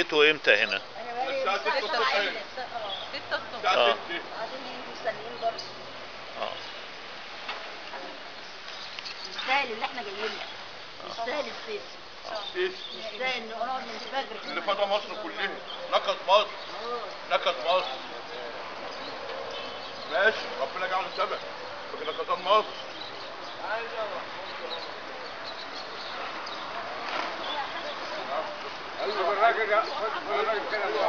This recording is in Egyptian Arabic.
جيتوا امتى هنا انا بقالي الساعة الساعة ستة الصبح. سبعة. ستة الصبح الساعة آه. 6 قاعدين مستنيين برضه اه يستاهل اللي احنا جايين له يستاهل السيف ايه يستاهل نقعد من الفجر اللي فضى مصر كلها نكد مصر نكد مصر ماشي ربنا جعله سبب لكن نكدان مصر ايوه الراجل الراجل كده